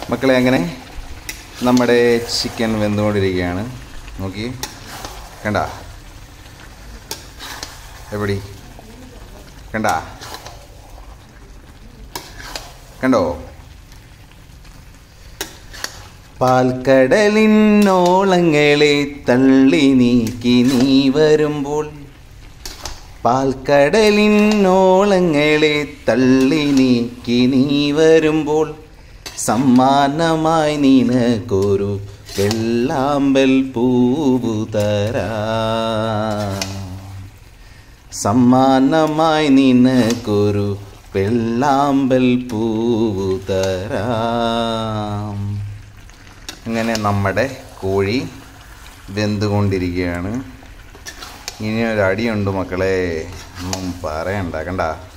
മക്കളെ അങ്ങനെ നമ്മുടെ ചിക്കൻ വെന്തുകൊണ്ടിരിക്കുകയാണ് നോക്കി കണ്ട എവിടെ കണ്ട കണ്ടോ പാൽക്കടലിന്നോളങ്ങളെ തള്ളി നീക്കി നീ വരുമ്പോൾ പാൽക്കടലിന്നോളങ്ങളെ തള്ളി നീക്കി നീ വരുമ്പോൾ സമ്മാനമായി നിനക്കൊരു വെള്ളാമ്പൽ പൂവു തരാ സമ്മാനമായി നിനക്കൊരു വെള്ളാമ്പൽ പൂവു തരാം അങ്ങനെ നമ്മുടെ കോഴി വെന്തുകൊണ്ടിരിക്കുകയാണ് ഇനി ഒരു അടിയുണ്ട് മക്കളെ ഒന്നും പറയണ്ട കണ്ട